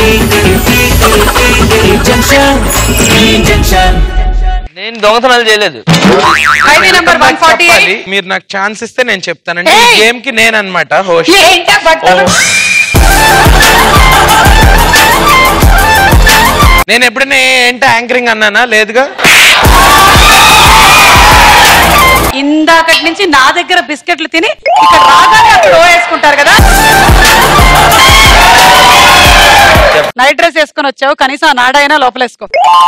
Junction junction నేను దొంగతనాలు చేయలేదు ఐడి నంబర్ వన్ ఫార్టీ చెప్పాలి. మీరు నాకు ఛాన్స్ ఇస్తే నేను చెప్తానండి ఈ ఏయ్! గేమ్ కి నేను అనమాట హోస్ట్ ఏంటా బట్టలు నేను ఎప్పుడైనా ఏంటి యాంకరింగ్ అన్నానా లేదుగా ఇందాకటి నుంచి నా దగ్గర బిస్కెట్లు తిని ఇక్కడ రాగానే అక్కడ ఓ వేసుకుంటారు కదా నైట్ డ్రెస్ వేసుకొని వచ్చావు కనీసం ఆ నాడైనా లోపలేసుకో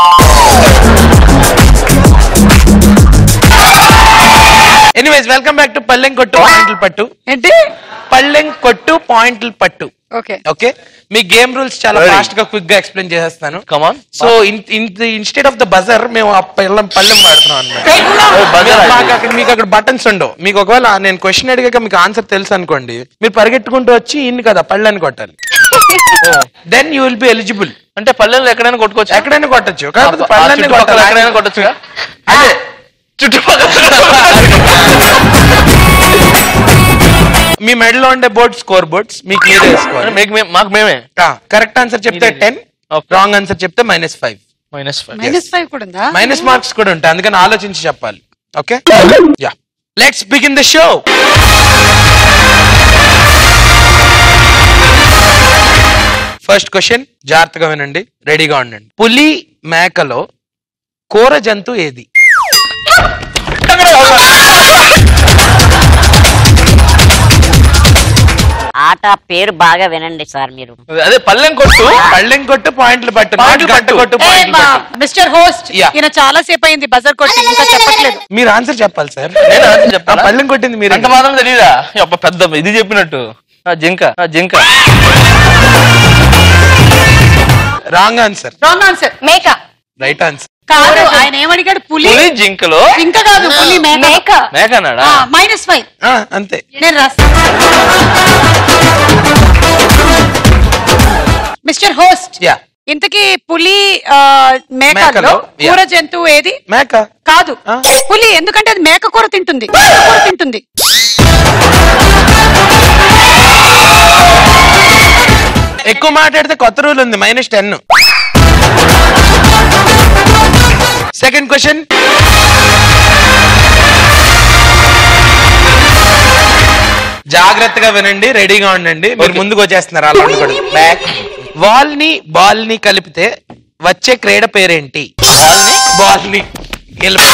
ఎనీవేస్ వెల్కమ్ బ్యాక్ టు పల్లెం కొట్టు పాయింట్లు పట్టు ఏంటి పల్లెం కొట్టు పాయింట్లు పట్టు ఓకే ఓకే మీ గేమ్ రూల్స్ చాలా Ready. ఫాస్ట్ గా క్విక్ గా ఎక్స్ప్లెయిన్ చేసేస్తాను come on so instead of the buzzer మేము ఆ పళ్ళెం పళ్ళెం వాడుతున్నాం అన్నమాట బజార్ మాకు అక్కడ మీకు అక్కడ బటన్స్ ఉండవు మీకు ఒకవేళ నేను క్వశ్చన్ అడిగాక మీకు ఆన్సర్ తెలుసు అనుకోండి మీరు పరిగెట్టుకుంటూ వచ్చి ఇన్ని కదా పళ్ళని కొట్టాలి then you will be eligible అంటే పల్లెల్లో ఎక్కడైనా కొట్టుకోవచ్చు ఎక్కడైనా కొట్టచ్చు కాకపోతే ఆ పళ్ళని చుట్టుపక్కల ఎక్కడైనా కొట్టాలి కొట్టొచ్చుగా అదే చుట్టుపక్కల మీ మెడలో ఉండే బోర్డ్ స్కోర్ బోర్డ్స్ మీకు మీరే వేసుకోవాలి మీకు మే- మాకు మేమే కరెక్ట్ ఆన్సర్ చెప్తే మీరే. Ten Okay. రాంగ్ ఆన్సర్ చెప్తే minus five minus five minus five కూడా ఉందా మైనస్ మార్క్స్ కూడా ఉంటాయి అందుకని ఆలోచించి చెప్పాలి okay ya let's begin the show first question జాగ్రత్తగా వినండి రెడీగా ఉండండి పులి మేకలో కూర జంతు ఏది ఆట పేరు బాగా వినండి సార్ మీరు అదే పల్లెం కొట్టు పళ్ళెం కొట్టు పాయింట్లు పట్టు పాయింట్లు నాటు గట్టు పట్టు. కొట్టు పాయింట్లు పట్టు మిస్టర్ హోస్ట్ Yeah. ఈయన చాలా సేపు అయింది బజర్ కొట్టి ఇంకా చెప్పట్లేదు మీరు ఆన్సర్ చెప్పాలి సార్ నేను answer చెప్పాలా? పళ్ళెం కొట్టింది మీరు అంత మాత్రం తెలియదా అబ్బా పెద్ద ఇది చెప్పినట్టు ఆ జింక ఆ జింక రాంగ్ ఆన్సర్ రాంగ్ ఆన్సర్ మేక రైట్ ఆన్సర్ కాదు ఆయన ఏమడిగాడు పులి పులి జింకలో ఇంకా కాదు పులి మేక మేక మేక అన్నాడా మైనస్ ఫైవ్ అంతే నేను రాస్తాను మిస్టర్ హోస్ట్ యా ఇంతకీ పులి ఆ, మేకల్లో మేకలో, yeah. కూర జంతువు ఏది మేక కాదు ఆ? పులి ఎందుకంటే అది మేక కూర తింటుంది మేక కూర తింటుంది ఎక్కువ మాట్లాడితే కొత్త రూల్ ఉంది మైనస్ టెన్ సెకండ్ క్వశ్చన్ జాగ్రత్తగా వినండి రెడీగా ఉండండి మీరు ముందుకు వచ్చేస్తున్నారు అలా ఉండకూడదు బ్యాక్ వాల్ ని బాల్ ని కలిపితే వచ్చే క్రీడ పేరేంటి బాల్ ని గెలుపు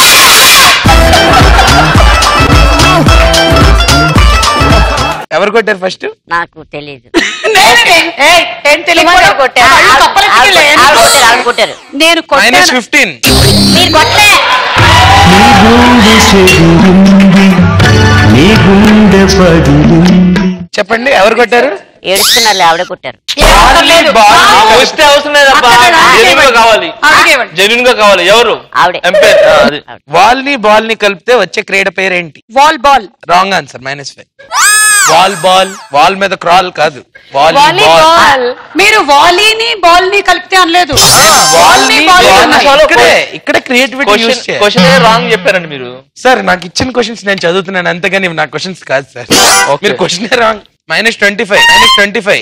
ఎవరు కొట్టారు ఫస్ట్ నాకు తెలియదు ఏయ్, ఏం తెలియకుండా కొట్టారు. కళ్ళు కప్పలకి లే. ఆవిడ కొట్టారు, ఆవిడ కొట్టారు నేను మైనస్ కొట్టాను ఫిఫ్టీన్ మీరు కొట్టలే నీ గుండె చెదిరింది నీ గుండె పగిలింది చెప్పండి ఎవరు కొట్టారు ఏడుస్తున్నారు ఆవిడ కొట్టారు ఏం అక్కర్లేదు. వస్తే అవసరం లేదబ్బా అక్కడ రా. జెన్యున్ గా కావాలి అడిగేవాడు. జెన్యున్ గా కావాలి ఎవరు ఆవిడే. ఎంపైర్ ఆ, అది వాల్ ని బాల్ ని కలిపితే వచ్చే క్రీడ పేరేంటి wall ball wrong answer minus five wall ball wall మీద క్రాల్ కాదు వాల్ బాల్ వాలీబాల్ మీరు వాలీని బాల్ ని కలిపితే అనలేదు వాల్ ని ball ని ball ని అన్నారు. ఇక్కడే ఇక్కడ క్రియేటివిటీ యూస్ క్వశ్చన్ చేయాలి క్వశ్చన్ రాంగ్ చెప్పారండి మీరు సార్ నాకు ఇచ్చిన క్వశ్చన్స్ నేను చదువుతున్నాను అంతేగాని ఇవి నా క్వశ్చన్స్ కాదు సార్ Okay. మీరు question wrong minus twenty five minus twenty five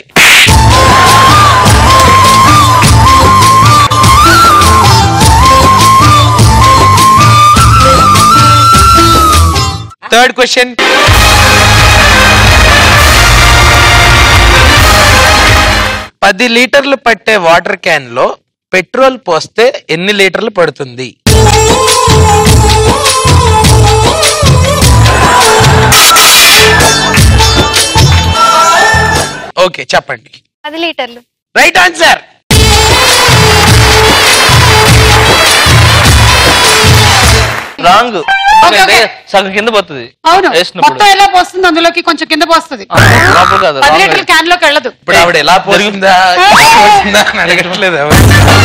third question పది లీటర్లు పట్టే వాటర్ క్యాన్ లో పెట్రోల్ పోస్తే ఎన్ని లీటర్లు పడుతుంది ఓకే చెప్పండి పది లీటర్లు right answer wrong Okay, okay. సగం కింద పోతుంది అవును వేసినప్పుడు మొత్తం ఎలా పోస్తుంది అందులోకి కొంచెం కింద పోస్తుంది ఆ, లోపల కాదు పది wrong లీటర్ అది. క్యాన్ లోకి వెళ్ళదు ఇప్పుడు ఆవిడ ఎలా పోసిందా ఎలా పోసిందా అని అడగట్లేదు ఆవిడ.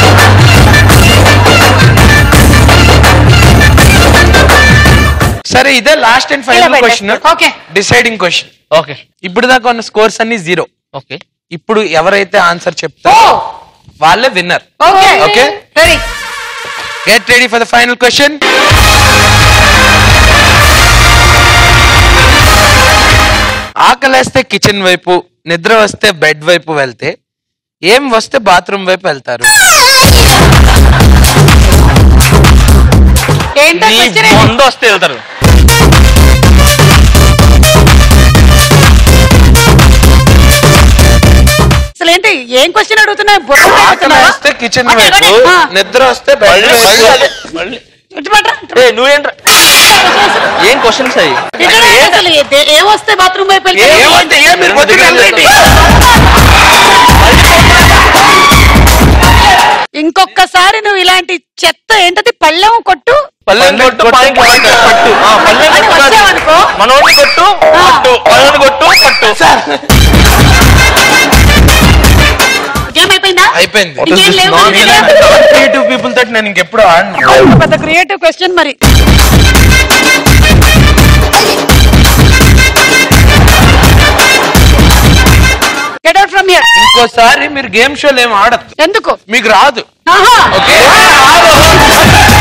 సరే ఇదే లాస్ట్ అండ్ ఫైనల్ ఇలా question okay deciding question okay ఇప్పుడు దాకా ఉన్న స్కోర్స్ అన్ని జీరో ఓకే ఇప్పుడు ఎవరైతే ఆన్సర్ ఓ చెప్తారో వాళ్ళే winner okay okay ready get ready for the final question ఆకలేస్తే కిచెన్ వైపు నిద్ర వస్తే బెడ్ వైపు వెళ్తే ఏం వస్తే బాత్రూమ్ వైపు వెళ్తారు ఏంటో నీ question ఏంటి? బొంద వస్తే వెళ్తారు అసలు ఏంటి ఏం క్వశ్చన్ అడుగుతున్నా బుర్ర ఆకలి పెడుతున్నావా? వస్తే కిచెన్ అదే, వైపు అదే. ఆ. నిద్ర వస్తే బెడ్ మళ్ళీ మళ్ళీ వైపు అదే, మళ్ళీ ఇటు పట్రా, ఇటు ఏ నువ్వేంట్రా ఏం క్వశ్చన్స్ అయ్యి ఇక్కడ అసలు ఏ- ఏం వస్తే బాత్రూమ్ వైపు వెళ్తే ఏమంటే ఏం మీరు పొద్దున్న వెళ్ళండి. ఇంకొకసారి నువ్వు ఇలాంటి చెత్త ఏంటది పళ్ళెం కొట్టు పల్లెం కొట్టు పాయింట్ పట్టు పట్టు ఆ, పల్లెం అని కొట్టు కాదు. వచ్చావనుకో. మనోడిని కొట్టు పట్టు మనోడిని కొట్టు పట్టు ఏమైపోయిందా అయిపోయింది ఇంకేం లేవు కదా నీ దగ్గర? క్రియేటివ్ పీపుల్ తోటి నేను ఇంకెప్పుడు ఆడను పెద్ద క్రియేటివ్ క్వశ్చన్ మరి గెట్ అవుట్ ఫ్రమ్ హియర్ ఇంకోసారి మీరు గేమ్ షోలు ఏం ఆడద్దు ఎందుకు మీకు రాదు ఆహా ఓకే